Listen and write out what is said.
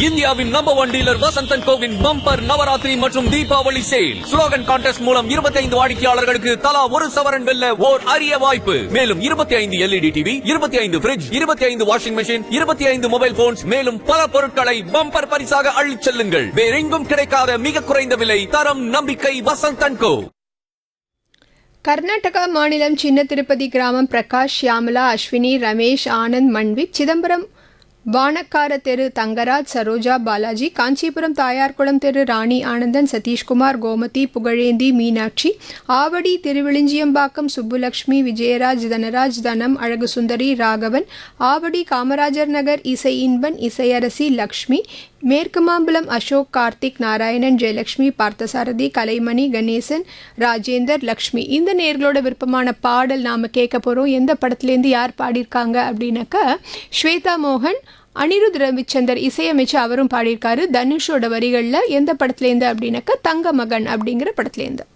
இந்தியாவின் number one dealer வசந்தன் கோவின் பம்பர் நவராத்திரி மற்றும் தீபாவளி சேல் ஸ்லோகன் கான்டெஸ்ட் மூலம் 25 வாடிக்கையாளர்களுக்கு தலா ஒரு சவரன் வெல்ல ஓர் அரிய வாய்ப்பு மேலும் 25 எல்இடி டிவி 25 ஐந்து fridge 25 washing machine 25 mobile phones மேலும் பல பொருட்களை பம்பர் பரிசாக அள்ளிச் செல்லுங்கள் வேறெங்கும் கிடைக்காத மிக குறைந்த விலை தரம் நம்பிக்கை வசந்தன் கோ கர்நாடகா மாநிலம் சின்ன திருப்பதி கிராமம் பிரகாஷ் ஷியாமலா அஸ்வினி ரமேஷ் ஆனந்த் மன்வித் சிதம்பரம் வானக்கார தெரு தங்கராஜ் சரோஜா பாலாஜி காஞ்சிபுரம் தாயார்குளம் தெரு ராணி ஆனந்தன் சதீஷ்குமார் கோமதி புகழேந்தி மீனாட்சி ஆவடி திருவிழிஞ்சியம்பாக்கம் சுப்புலக்ஷ்மி விஜயராஜ் தனராஜ் தனம் அழகு சுந்தரி ராகவன் ஆவடி காமராஜர் நகர் இசை இன்பன் இசையரசி லக்ஷ்மி மேற்கு மாம்பலம் அசோக் கார்த்திக் நாராயணன் ஜெயலட்சுமி பார்த்தசாரதி கலைமணி கணேசன் ராஜேந்தர் லக்ஷ்மி இந்த நேர்களோட விருப்பமான பாடல் நாம் கேட்க போகிறோம் எந்த படத்துலேருந்து யார் பாடியிருக்காங்க அப்படின்னாக்கா ஸ்வேதா மோகன் அனிருத் ரவிச்சந்தர் இசையமைச்சு அவரும் பாடியிருக்காரு தனுஷோட வரிகளில் எந்த படத்துலேருந்து அப்படின்னாக்கா தங்க மகன் அப்படிங்கிற படத்துலேருந்து